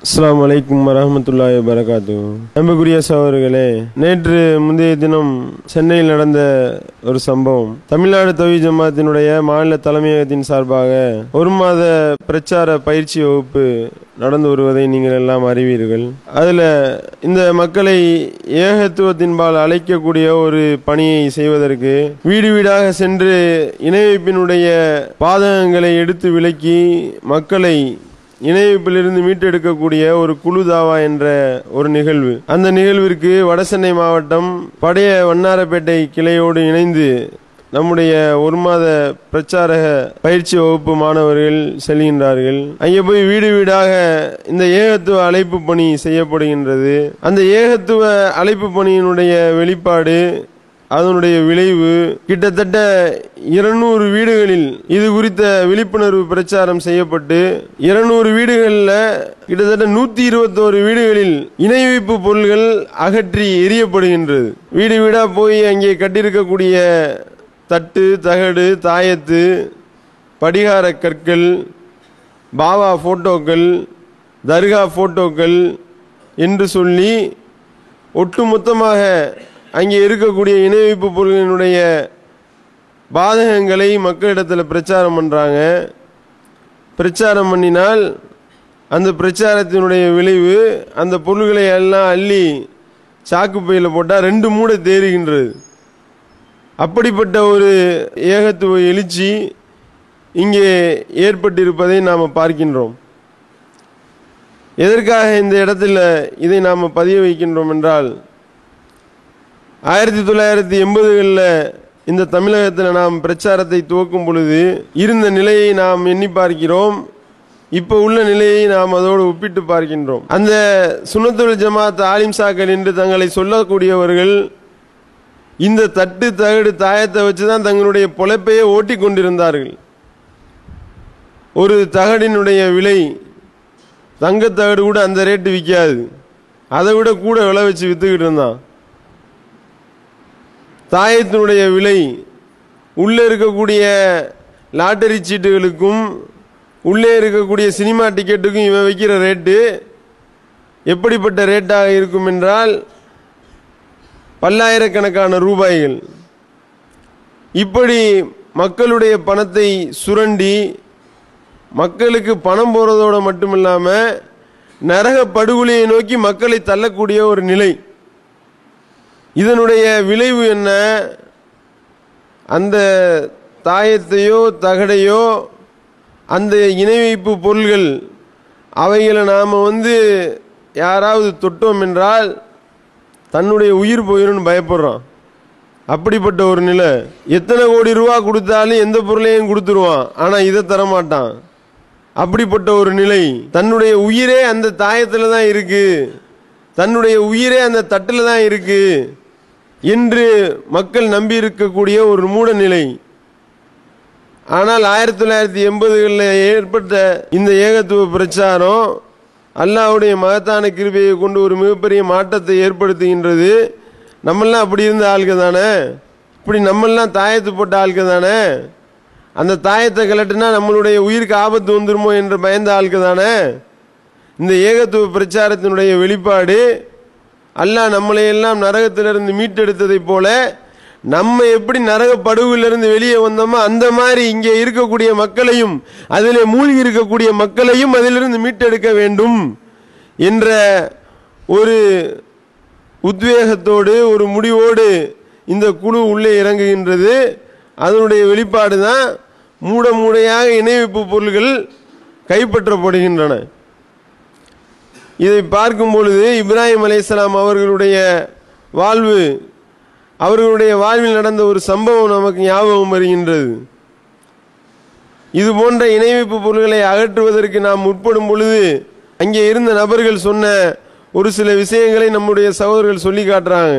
அஸ்ஸலாமு அலைக்கும் வரஹ்மத்துல்லாஹி வரகாத்து அன்புக்குரிய சகோதரர்களே நேற்று முந்தைய தினம் சென்னையில் நடந்த ஒரு சம்பவம் தமிழ்நாடு தவி ஜமாத்தினுடைய மாநில தலைமையகத்தின் சார்பாக ஒரு மாத பிரச்சார பயிற்சி வகுப்பு நடந்து வருவதை நீங்கள் எல்லாம் அறிவீர்கள் அதுல இந்த மக்களை ஏகத்துவத்தின்பால் அழைக்கக்கூடிய ஒரு பணியை செய்வதற்கு வீடு வீடாக சென்று இணையப்பினுடைய பாதகங்களை எடுத்து விலக்கி மக்களை இணையப்பிலிருந்து மீட்டெடுக்கக்கூடிய ஒரு குழு தாவா என்ற ஒரு நிகழ்வு அந்த நிகழ்விற்கு வடசென்னை மாவட்டம் படைய வண்ணாரப்பேட்டை கிளையோடு இணைந்து நம்முடைய ஒரு மாத பிரச்சார பயிற்சி வகுப்பு மாணவர்கள் செல்கின்றார்கள் அங்கே போய் வீடு வீடாக இந்த ஏகத்துவ அழைப்பு பணி செய்யப்படுகின்றது அந்த ஏகத்துவ அழைப்பு பணியினுடைய வெளிப்பாடு அதனுடைய விளைவு கிட்டத்தட்ட இருநூறு வீடுகளில் இது குறித்த விழிப்புணர்வு பிரச்சாரம் செய்யப்பட்டு இருநூறு வீடுகளில் கிட்டத்தட்ட நூத்தி இருபத்தோரு வீடுகளில் இணை வைப்பு பொருள்கள் அகற்றி எரியப்படுகின்றது வீடு வீடா போய் அங்கே கட்டியிருக்கக்கூடிய தட்டு தகடு தாயத்து படிகார கற்கள் பாபா போட்டோக்கள் தர்கா போட்டோக்கள் என்று சொல்லி ஒட்டுமொத்தமாக அங்கே இருக்கக்கூடிய இணை வைப்பு பொருளினுடைய பாதகங்களை மக்களிடத்தில் பிரச்சாரம் பண்ணுறாங்க பிரச்சாரம் பண்ணினால் அந்த பிரச்சாரத்தினுடைய விளைவு அந்த பொருள்களை எல்லாம் அள்ளி சாக்கு பையில் போட்டால் ரெண்டு மூடை தேறுகின்றது அப்படிப்பட்ட ஒரு ஏகத்துவ எழுச்சி இங்கே ஏற்பட்டிருப்பதை நாம் பார்க்கின்றோம் எதற்காக இந்த இடத்துல இதை நாம் பதிய வைக்கின்றோம் என்றால் ஆயிரத்தி தொள்ளாயிரத்தி எண்பதுகளில் இந்த தமிழகத்தில் நாம் பிரச்சாரத்தை துவக்கும் பொழுது இருந்த நிலையை நாம் எண்ணி பார்க்கிறோம் இப்போ உள்ள நிலையை நாம் அதோடு ஒப்பிட்டு பார்க்கின்றோம் அந்த சுனத்துல் ஜமாத் ஆலிம் சாக்கள் என்று தங்களை சொல்லக்கூடியவர்கள் இந்த தட்டு தகடு தாயத்தை வச்சு தான் தங்களுடைய பொழைப்பையே ஓட்டி கொண்டிருந்தார்கள் ஒரு தகடினுடைய விலை தங்கத்தகடு கூட அந்த ரேட்டு விற்காது அதை விட கூட விலை வச்சு வித்துக்கிட்டு இருந்தான் தாயத்தினுடைய விலை உள்ளே இருக்கக்கூடிய லாட்டரி சீட்டுகளுக்கும் உள்ளே இருக்கக்கூடிய சினிமா டிக்கெட்டுக்கும் இவன் வைக்கிற ரேட்டு எப்படிப்பட்ட ரேட்டாக இருக்கும் என்றால் பல்லாயிரக்கணக்கான ரூபாய்கள் இப்படி மக்களுடைய பணத்தை சுரண்டி மக்களுக்கு பணம் போறதோட மட்டும் இல்லாமல் நரக படுகொலையை நோக்கி மக்களை தள்ளக்கூடிய ஒரு நிலை இதனுடைய விளைவு என்ன அந்த தாயத்தையோ தகடையோ அந்த இணை வைப்பு பொருள்கள் அவைகளை நாம் வந்து யாராவது தொட்டோம் என்றால் தன்னுடைய உயிர் போயிடும்னு பயப்படுறான் அப்படிப்பட்ட ஒரு நிலை எத்தனை கோடி ரூபா கொடுத்தாலும் எந்த பொருளையும் கொடுத்துருவான் ஆனால் இதை தரமாட்டான் அப்படிப்பட்ட ஒரு நிலை தன்னுடைய உயிரே அந்த தாயத்தில் தான் இருக்கு தன்னுடைய உயிரே அந்த தட்டில் தான் இருக்கு என்று மக்கள் நம்பி இருக்கக்கூடிய ஒரு மூட நிலை ஆனால் ஆயிரத்தி தொள்ளாயிரத்தி எண்பதுகளில் ஏற்பட்ட இந்த ஏகத்துவ பிரச்சாரம் அல்லாவுடைய மகத்தான கிருபையை கொண்டு ஒரு மிகப்பெரிய மாற்றத்தை ஏற்படுத்துகின்றது நம்மெல்லாம் அப்படி இருந்த ஆளுங்க தானே இப்படி நம்மெல்லாம் தாயத்து போட்ட ஆளுங்க தானே அந்த தாயத்தை கலட்டுனா நம்மளுடைய உயிருக்கு ஆபத்து வந்துருமோ என்று பயந்த ஆளுக்கு தானே இந்த ஏகத்துவ பிரச்சாரத்தினுடைய வெளிப்பாடு அல்லாஹ் நம்மளை எல்லாம் நரகத்திலிருந்து மீட்டெடுத்ததைப் போல நம்ம எப்படி நரக படுவிலிருந்து வெளியே வந்தோமோ அந்த மாதிரி இங்கே இருக்கக்கூடிய மக்களையும் அதிலே மூழ்கி இருக்கக்கூடிய மக்களையும் அதிலிருந்து மீட்டெடுக்க வேண்டும் என்ற ஒரு உத்வேகத்தோடு ஒரு முடிவோடு இந்த குழு உள்ளே இறங்குகின்றது அதனுடைய வெளிப்பாடு தான் மூட மூடையாக இணைவிப்பு பொருள்கள் கைப்பற்றப்படுகின்றன இதை பார்க்கும் பொழுது இப்ராஹிம் அலையாம் அவர்களுடைய வாழ்வு அவர்களுடைய வாழ்வில் நடந்த ஒரு சம்பவம் நமக்கு ஞாபகம் வருகின்றது இது போன்ற இணைவிப்பு பொருள்களை அகற்றுவதற்கு நாம் முற்படும் பொழுது அங்கே இருந்த நபர்கள் சொன்ன ஒரு சில விஷயங்களை நம்முடைய சகோதரர்கள் சொல்லி காட்டுறாங்க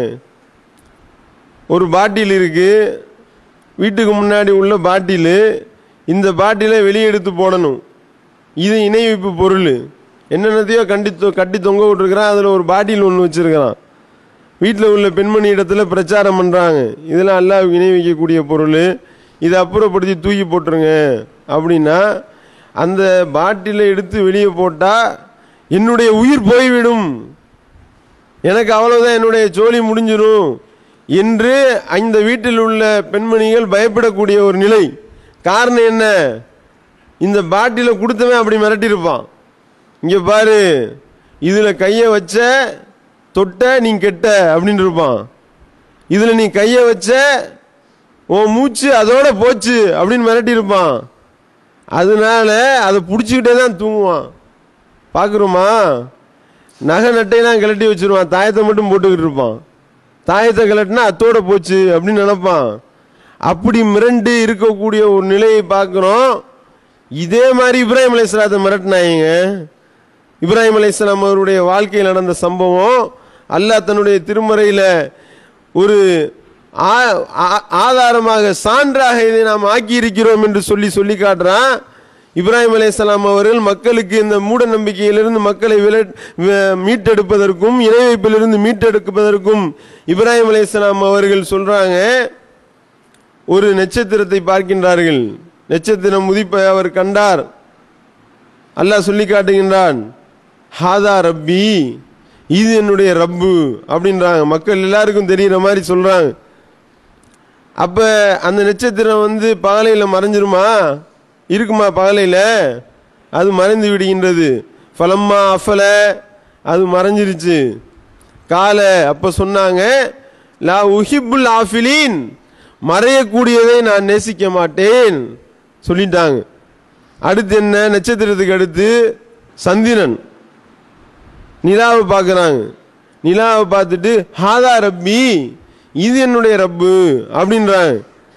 ஒரு பாட்டில் இருக்கு வீட்டுக்கு முன்னாடி உள்ள பாட்டில் இந்த பாட்டிலை வெளியே எடுத்து போடணும் இது இணைவிப்பு பொருள் என்னென்னத்தையோ கண்டி கட்டி தொங்க விட்டுருக்கிறான் அதில் ஒரு பாட்டில் ஒன்று வச்சிருக்கிறான் வீட்டில் உள்ள பெண்மணி இடத்துல பிரச்சாரம் பண்ணுறாங்க இதெல்லாம் அல்லாஹ் இணை வைக்கக்கூடிய பொருள் இதை அப்புறப்படுத்தி தூக்கி போட்டுருங்க அப்படின்னா அந்த பாட்டிலை எடுத்து வெளியே போட்டால் என்னுடைய உயிர் போய்விடும் எனக்கு அவ்வளவுதான் என்னுடைய ஜோலி முடிஞ்சிடும் என்று அந்த வீட்டில் உள்ள பெண்மணிகள் பயப்படக்கூடிய ஒரு நிலை காரணம் என்ன இந்த பாட்டில கொடுத்தவன் அப்படி மிரட்டியிருப்பான் இங்க பாரு இதுல கைய வச்ச தொட்ட நீ கெட்ட அப்படின்னு இருப்பான் இதுல நீ கைய வச்ச உன் மூச்சு அதோட போச்சு அப்படின்னு மிரட்டியிருப்பான் அதனால அதை பிடிச்சிக்கிட்டே தான் தூங்குவான் பார்க்குறோமா நகை நட்டையெல்லாம் கழட்டி வச்சிருவான் தாயத்தை மட்டும் போட்டுக்கிட்டு இருப்பான் தாயத்தை கழட்டினா அத்தோட போச்சு அப்படின்னு நினைப்பான் அப்படி மிரண்டு இருக்கக்கூடிய ஒரு நிலையை பார்க்குறோம் இதே மாதிரி இப்ராஹிம் அலையாத்தை மிரட்டினாங்க இப்ராஹிம் அலையாம் அவருடைய வாழ்க்கையில் நடந்த சம்பவம் அல்லாஹ் தன்னுடைய திருமறையில் ஒரு ஆ- ஆ- ஆதாரமாக சான்றாக இதை நாம் ஆக்கி இருக்கிறோம் என்று சொல்லி சொல்லி காட்டுறான் இப்ராஹிம் அலையாம் அவர்கள் மக்களுக்கு இந்த மூட நம்பிக்கையிலிருந்து மக்களை வில வி- மீட்டெடுப்பதற்கும் இணை வைப்பிலிருந்து மீட்டெடுப்பதற்கும் இப்ராஹிம் அலையாம் அவர்கள் சொல்றாங்க ஒரு நட்சத்திரத்தை பார்க்கின்றார்கள் நட்சத்திரம் உதிப்பை அவர் கண்டார் அல்லாஹ் சொல்லி காட்டுகின்றான் ஹாதா ரப்பி இது என்னுடைய ரப்பு அப்படின்றாங்க மக்கள் எல்லாருக்கும் தெரிகிற மாதிரி சொல்றாங்க அப்ப அந்த நட்சத்திரம் வந்து பகலையில மறைஞ்சிருமா இருக்குமா பகலையில அது மறைந்து விடுகின்றது ஃபலம்மா அஃபல அது மறைஞ்சிருச்சு கால அப்ப சொன்னாங்க லா உஹிப்புல் ஆஃபிலீன் மறையக்கூடியதை நான் நேசிக்க மாட்டேன் சொல்லிட்டாங்க அடுத்து என்ன நட்சத்திரத்துக்கு அடுத்து சந்திரன் நிலாவை பார்க்குறாங்க நிலாவை பார்த்துட்டு ஹாதா ரப்பி இது என்னுடைய ரப்பு அப்படின்றாங்க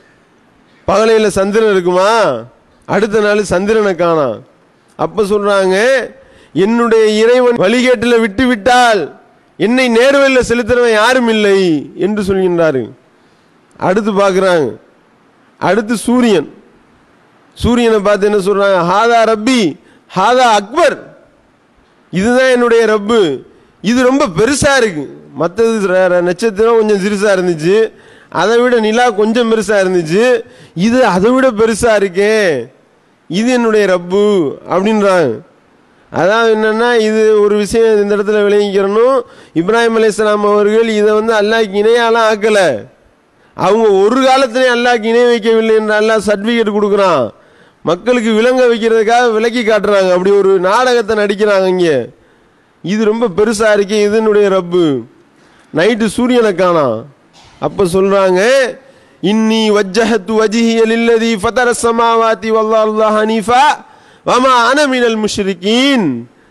பகலையில் சந்திரன் இருக்குமா அடுத்த நாள் சந்திரனை காணாம் அப்ப சொல்றாங்க என்னுடைய இறைவன் வழிகேட்டில் விட்டு விட்டால் என்னை நேர்வழியில் செலுத்துறவன் யாரும் இல்லை என்று சொல்கின்றாரு அடுத்து பார்க்குறாங்க அடுத்து சூரியன் சூரியனை பார்த்து என்ன சொல்றாங்க ஹாதா ரப்பி ஹாதா அக்பர் இதுதான் என்னுடைய ரப்பு இது ரொம்ப பெருசா இருக்கு மற்றது நட்சத்திரம் கொஞ்சம் சிறுசா இருந்துச்சு அதை விட நிலா கொஞ்சம் பெருசா இருந்துச்சு இது அதை விட பெருசா இருக்கே இது என்னுடைய ரப்பு அப்படின்றாங்க அதாவது என்னன்னா இது ஒரு விஷயம் இந்த இடத்துல விளங்கிக்கிறணும் இப்ராஹிம் அலைஹிஸ்ஸலாம் அவர்கள் இதை வந்து அல்லாஹ்க்கு இணையாலாம் ஆக்கல அவங்க ஒரு காலத்திலே அல்லாஹ்க்கு இணை வைக்கவில்லை என்று அல்லாஹ் சர்டிஃபிகேட் கொடுக்குறான் மக்களுக்கு விளங்க வைக்கிறதுக்காக விளக்கி காட்டுறாங்க அப்படி ஒரு நாடகத்தை நடிக்கிறாங்க இங்க இது ரொம்ப பெருசா இருக்கு இது என்னுடைய ரப்பு நைட்டு சூரியனை காணாம் அப்ப சொல்றாங்க இன்னி வஜ்ஜஹத்து வஜ்ஹிய லில்லதி ஃபதர ஸமாவாதி வல்லாஹு ஹனீஃபா வமா அன மினல் முஷ்ரிகீன்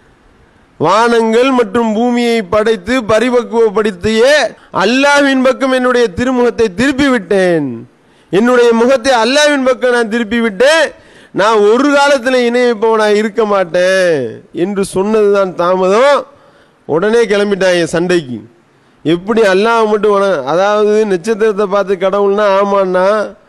வானங்கள் மற்றும் பூமியை படைத்து பரிபக்குவப்படுத்திய அல்லாஹ்வின் பக்கம் என்னுடைய திருமுகத்தை திருப்பி விட்டேன் என்னுடைய முகத்தை அல்லாஹ்வின் பக்கம் நான் திருப்பி விட்டேன் நான் ஒரு காலத்தில் இணையப்பவனா இருக்க மாட்டேன் என்று சொன்னதுதான் தாமதம் உடனே கிளம்பிட்டாங்க சண்டைக்கு எப்படி அல்லாஹ் மட்டும் வண- அதாவது நட்சத்திரத்தை பார்த்து கடவுள்னா ஆமான்னா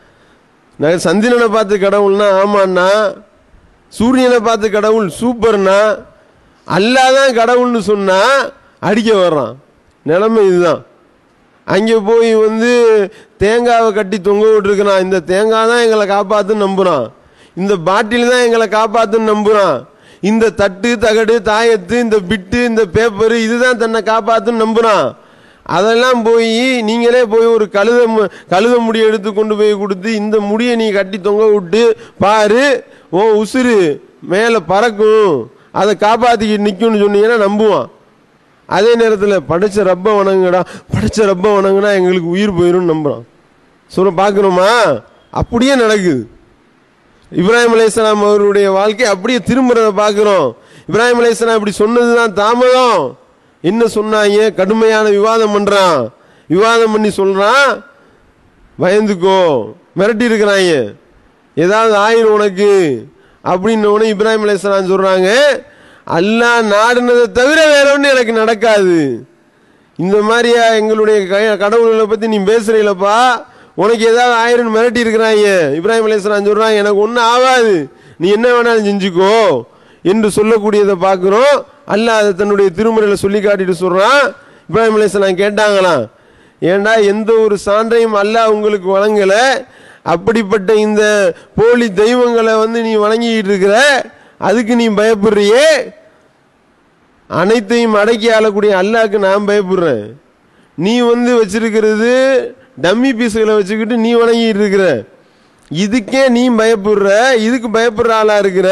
நான் சந்திரனை பார்த்து கடவுள்னா ஆமான்னா சூரியனை பார்த்து கடவுள் சூப்பர்னா அல்லாஹ் தான் கடவுள்னு சொன்னா அடிக்க வர்றான் நிலைமை இதுதான் அங்கே போய் வந்து தேங்காவை கட்டி தொங்க விட்டுருக்கிறான் இந்த தேங்காய் தான் எங்களை காப்பாத்துன்னு நம்புறான் இந்த பாட்டில் தான் எங்களை காப்பாத்துன்னு நம்புறான் இந்த தட்டு தகடு தாயத்து இந்த பிட்டு இந்த பேப்பர் இதுதான் தன்னை காப்பாத்துன்னு நம்புறான் அதெல்லாம் போய் நீங்களே போய் ஒரு கழுத மு- கழுத முடி எடுத்து கொண்டு போய் கொடுத்து இந்த முடியை நீ கட்டி தொங்க விட்டு பாரு ஓ உசுறு மேலே பறக்கும் அதை காப்பாத்திக்கிட்டு நிற்கும்னு சொன்னீங்கன்னா நம்புவான் அதே நேரத்தில் படைச்ச ரப்ப வணங்குடா படைச்ச ரப்ப வணங்குனா எங்களுக்கு உயிர் போயிடும் நம்புறான் சொல்ல பார்க்குறோமா அப்படியே நடக்குது இப்ராஹிம் அலைஹிஸ்ஸலாம் அவருடைய வாழ்க்கை அப்படியே திரும்புறத பார்க்குறோம் இப்ராஹிம் அலைஹிஸ்ஸலாம் இப்படி சொன்னதுதான் தாமதம் என்ன சொன்னாங்க கடுமையான விவாதம் பண்றான் விவாதம் பண்ணி சொல்றான் பயந்துக்கோ மிரட்டி இருக்கிறாங்க ஏதாவது ஆயிரும் உனக்கு அப்படின்னு உடனே இப்ராஹிம் அலைஹிஸ்ஸலாம் சொல்றாங்க அல்லாஹ் நாடுனதை தவிர வேற ஒன்றும் எனக்கு நடக்காது இந்த மாதிரியா எங்களுடைய க- கடவுள்களை பத்தி நீ பேசுறீங்களப்பா உனக்கு ஏதாவது ஆயிரம் மிரட்டி இருக்கிறாங்க இப்ராஹிம் அலைஹிஸ்ஸலாம் சொல்றாங்க எனக்கு ஒன்றும் ஆகாது நீ என்ன வேணாலும் செஞ்சுக்கோ என்று சொல்லக்கூடியதை பார்க்குறோம் அல்லாஹ் அதை தன்னுடைய திருமுறையில் சொல்லி காட்டிட்டு சொல்றான் இப்ராஹிம் அலைஹிஸ்ஸலாம் கேட்டாங்களாம் ஏண்டா எந்த ஒரு சான்றையும் அல்லாஹ் உங்களுக்கு வழங்கல அப்படிப்பட்ட இந்த போலி தெய்வங்களை வந்து நீ வணங்கிட்டு இருக்கிற அதுக்கு நீ பயப்படுறியே அனைத்தையும் அடக்கி ஆளக்கூடிய அல்லாஹ்க்கு நான் பயப்படுறேன் நீ வந்து வச்சிருக்கிறது டம்மி பீஸுகளை வச்சுக்கிட்டு நீ வணங்கிட்டு இருக்கிற இதுக்கே நீ பயப்படுற இதுக்கு பயப்படுற ஆளா இருக்கிற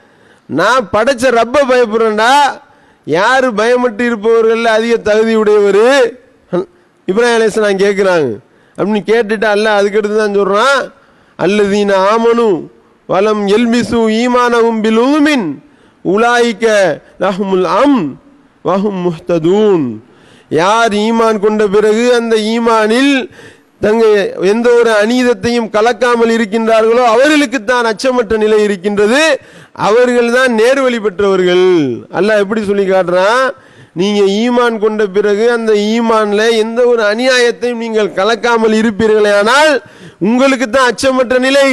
நான் படைச்ச ரப்ப பயப்படுறேன்டா யாரு பயமட்டு இருப்பவர்கள் அதிக தகுதி உடையவர் இப்ராஹிம் அலைஹிஸ்ஸலாம் கேட்குறாங்க அப்படின்னு கேட்டுட்டு அல்லாஹ் அதுக்கடுத்து தான் சொல்றான் அல்லதீன ஆமனு வலம் எல்பிசு ஈமானஹும் பில் உதுமின் உலாயிக்க லஹுமுல் அம் வஹும் முஹ்ததூன் யார் ஈமான் கொண்ட பிறகு அந்த ஈமானில் தங்க எந்த ஒரு அநீதத்தையும் கலக்காமல் இருக்கின்றார்களோ அவர்களுக்குத்தான் அச்சமற்ற நிலை இருக்கின்றது அவர்கள் தான் நேர்வழி பெற்றவர்கள் அல்லாஹ் எப்படி சொல்லி காட்டுறான் நீங்க ஈமான் கொண்ட பிறகு அந்த ஈமான்ல எந்த ஒரு அநியாயத்தையும் நீங்கள் கலக்காமல் இருப்பீர்களே ஆனால் உங்களுக்கு தான் அச்சமற்ற நிலை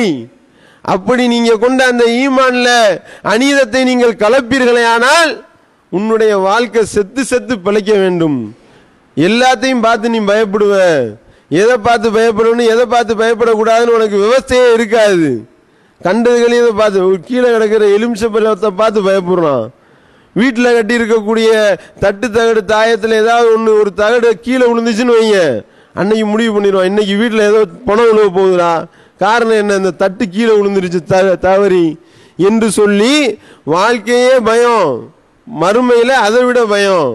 அப்படி நீங்க கொண்ட அந்த ஈமான்ல அநீதத்தை நீங்கள் கலப்பீர்களே ஆனால் உன்னுடைய வாழ்க்கை செத்து செத்து பிழைக்க வேண்டும் எல்லாத்தையும் பார்த்து நீ பயப்படுவ எதை பார்த்து பயப்படணும் எதை பார்த்து பயப்படக்கூடாதுன்னு உனக்கு விவசாயே இருக்காது கண்டதுகளையும் இதை பார்த்து ஒரு கீழே கிடக்கிற எலுமிச்சை பழத்தை பார்த்து பயப்படுறான் வீட்டில் கட்டி இருக்கக்கூடிய தட்டு தகடு தாயத்தில் ஏதாவது ஒன்று ஒரு தகடு கீழே விழுந்துச்சுன்னு வைங்க அன்னைக்கு முடிவு பண்ணிடுவான் இன்னைக்கு வீட்டில் ஏதோ பணம் விழுவ போகுதுடா காரணம் என்ன இந்த தட்டு கீழே விழுந்துருச்சு த தவறி என்று சொல்லி வாழ்க்கையே பயம் மறுமையில் அதை விட பயம்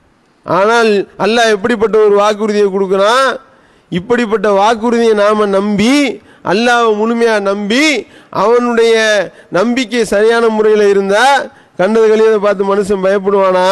ஆனால் அல்லாஹ் எப்படிப்பட்ட ஒரு வாக்குறுதியை கொடுக்குறான் இப்படிப்பட்ட வாக்குறுதியை நாம நம்பி அல்லாஹ் முழுமையா நம்பி அவனுடைய நம்பிக்கை சரியான முறையில் இருந்தா கண்டது கழியதை பார்த்து மனுஷன் பயப்படுவானா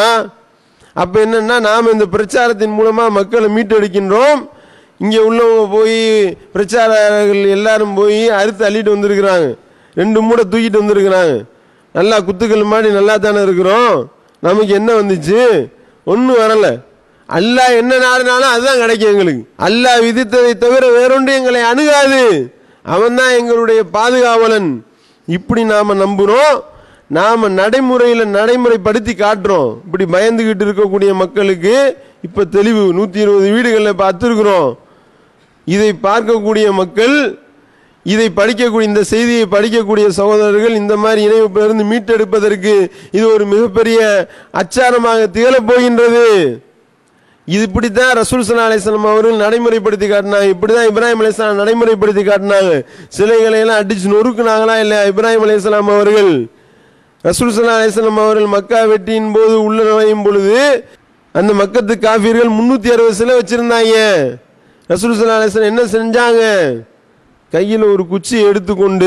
அப்ப என்னன்னா நாம் இந்த பிரச்சாரத்தின் மூலமா மக்களை மீட்டெடுக்கின்றோம் இங்க உள்ளவங்க போய் பிரச்சாரர்கள் எல்லாரும் போய் அறுத்து அள்ளிட்டு வந்திருக்கிறாங்க ரெண்டு மூடை தூக்கிட்டு வந்திருக்கிறாங்க நல்லா குத்துக்கள் மாதிரி நல்லா தானே இருக்கிறோம் நமக்கு என்ன வந்துச்சு ஒன்றும் வரல அல்லாஹ் என்ன நாடுனாலும் அதுதான் கிடைக்கும் எங்களுக்கு அல்லாஹ் விதித்ததை தவிர வேறொன்று எங்களை அணுகாது அவன் தான் எங்களுடைய பாதுகாவலன் இப்படி நாம நம்புறோம் நாம நடைமுறையில் நடைமுறைப்படுத்தி காட்டுறோம் இப்படி பயந்துகிட்டு இருக்கக்கூடிய மக்களுக்கு இப்ப தெளிவு நூத்தி இருபது வீடுகளில் பார்த்துருக்குறோம் இதை பார்க்கக்கூடிய மக்கள் இதை படிக்கக்கூடிய இந்த செய்தியை படிக்கக்கூடிய சகோதரர்கள் இந்த மாதிரி இணைப்பிலிருந்து மீட்டெடுப்பதற்கு இது ஒரு மிகப்பெரிய அச்சாரமாக திகழப் போகின்றது இது இப்படித்தான் ரசூல் சல்லா அலிஸ்லாம் அவர்கள் நடைமுறைப்படுத்தி காட்டினாங்க இப்படிதான் இப்ராஹிம் அலிஸ்லாம் நடைமுறைப்படுத்தி காட்டினாங்க சிலைகளை எல்லாம் அடிச்சு நொறுக்குனாங்களா இல்லையா இப்ராஹிம் அலிஸ்லாம் அவர்கள் ரசூல் சல்லா அலிஸ்லாம் அவர்கள் மக்கா வெட்டியின் போது உள்ள நுழையும் பொழுது அந்த மக்கத்து காஃபியர்கள் முன்னூத்தி அறுபது சிலை வச்சிருந்தாங்க ரசூல் சல்லா அலிஸ்லாம் என்ன செஞ்சாங்க கையில் ஒரு குச்சி எடுத்துக்கொண்டு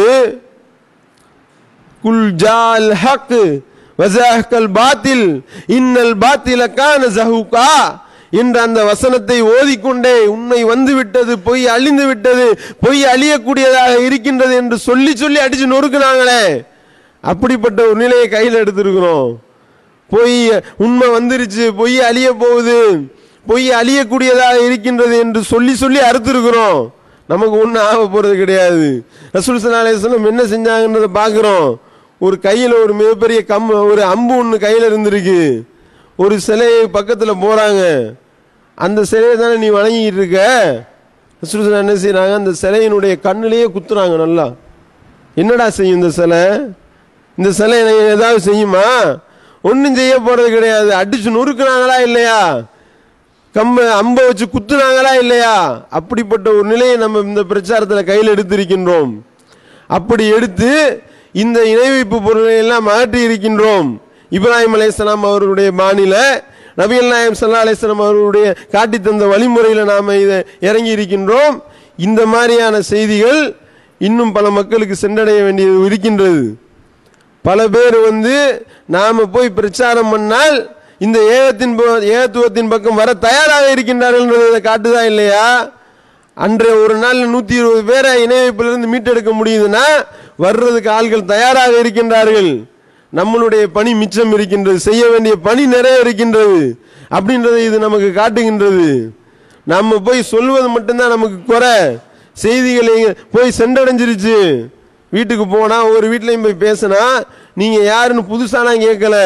குல் ஜால் ஹக் வசஹ்கல் பாத்தில் இன்னல் பாத்தில கான ஜஹூகா என்ற அந்த வசனத்தை ஓதிக்கொண்டே உண்மை வந்து விட்டது பொய் அழிந்து விட்டது பொய் அழியக்கூடியதாக இருக்கின்றது என்று சொல்லி சொல்லி அடிச்சு நொறுக்குனாங்களே அப்படிப்பட்ட ஒரு நிலையை கையில் எடுத்திருக்கிறோம் பொய் உண்மை வந்துருச்சு பொய் அழிய போகுது பொய் அழியக்கூடியதாக இருக்கின்றது என்று சொல்லி சொல்லி அறுத்திருக்கிறோம் நமக்கு ஒன்றும் ஆக போறது கிடையாது ரசூல் சல்லா அலிஸ்லாம் என்ன செஞ்சாங்கன்றதை பார்க்குறோம் ஒரு கையில் ஒரு மிகப்பெரிய கம் ஒரு அம்பு ஒன்று கையில் இருந்திருக்கு ஒரு சிலையை பக்கத்தில் போகிறாங்க அந்த சிலையை தானே நீ வணங்கிட்டு இருக்க ரசூல் சல்லா என்ன செய்கிறாங்க அந்த சிலையினுடைய கண்ணிலேயே குத்துறாங்க நல்லா என்னடா செய்யும் இந்த சிலை இந்த சிலை எனக்கு ஏதாவது செய்யுமா ஒன்றும் செய்ய போறது கிடையாது அடிச்சு நொறுக்குனாங்களா இல்லையா கம்ப அம்ப வச்சு குத்துனாங்களா இல்லையா அப்படிப்பட்ட ஒரு நிலையை நம்ம இந்த பிரச்சாரத்தில் கையில் எடுத்திருக்கின்றோம் அப்படி எடுத்து இந்த இணை வைப்பு பொருளை எல்லாம் மாற்றி இருக்கின்றோம் இப்ராஹிம் அலைஹிஸ்ஸலாம் அவர்களுடைய பாணியில நபிகள் நாயம் சல்லா அலிஸ்லாம் அவர்களுடைய காட்டி தந்த வழிமுறையில் நாம் இதை இறங்கி இருக்கின்றோம் இந்த மாதிரியான செய்திகள் இன்னும் பல மக்களுக்கு சென்றடைய வேண்டியது இருக்கின்றது பல பேர் வந்து நாம போய் பிரச்சாரம் பண்ணால் இந்த ஏகத்தின் ப- ஏகத்துவத்தின் பக்கம் வர தயாராக இருக்கின்றார்கள் காட்டுதா இல்லையா அன்றைய ஒரு நாள் நூத்தி இருபது பேரை இணையப்பிலிருந்து மீட்டெடுக்க முடியுதுன்னா வர்றதுக்கு ஆள்கள் தயாராக இருக்கின்றார்கள் நம்மளுடைய பணி மிச்சம் இருக்கின்றது செய்ய வேண்டிய பணி நிறைய இருக்கின்றது அப்படின்றதை இது நமக்கு காட்டுகின்றது நம்ம போய் சொல்வது மட்டும்தான் நமக்கு குறை செய்திகள் எங்க போய் சென்றடைஞ்சிருச்சு வீட்டுக்கு போனா ஒரு வீட்லயும் போய் பேசினா நீங்க யாருன்னு புதுசாலாம் கேட்கல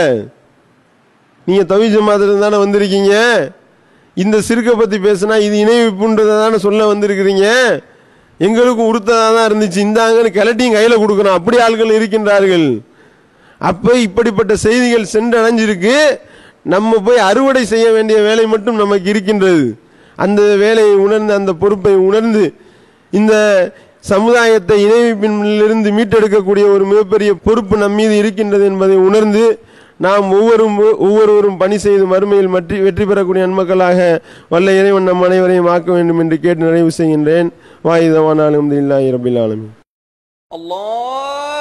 நீங்க தவி ஜமாத்துல தானே வந்திருக்கீங்க இந்த சிறுக்கை பத்தி பேசினா இது இணைவிப்புன்றதை தானே சொல்ல வந்திருக்கிறீங்க எங்களுக்கும் உறுத்ததா தான் இருந்துச்சு இந்தாங்கன்னு கிளட்டியும் கையில கொடுக்கணும் அப்படி ஆள்கள் இருக்கின்றார்கள் அப்ப இப்படிப்பட்ட செய்திகள் சென்றடைஞ்சிருக்கு நம்ம போய் அறுவடை செய்ய வேண்டிய வேலை மட்டும் நமக்கு இருக்கின்றது அந்த வேலையை உணர்ந்து அந்த பொறுப்பை உணர்ந்து இந்த சமுதாயத்தை இணைப்பிலிருந்து மீட்டெடுக்கக்கூடிய ஒரு மிகப்பெரிய பொறுப்பு நம் மீது இருக்கின்றது என்பதை உணர்ந்து நாம் ஒவ்வொரு ஒவ்வொருவரும் பணி செய்து மறுமையில் மற்றி வெற்றி பெறக்கூடிய நன்மக்களாக வல்ல இறைவன் நம் அனைவரையும் ஆக்க வேண்டும் என்று கேட்டு நிறைவு செய்கின்றேன் வாயுதவானாலும் இல்லாஹி ரபில் ஆலமீன் الله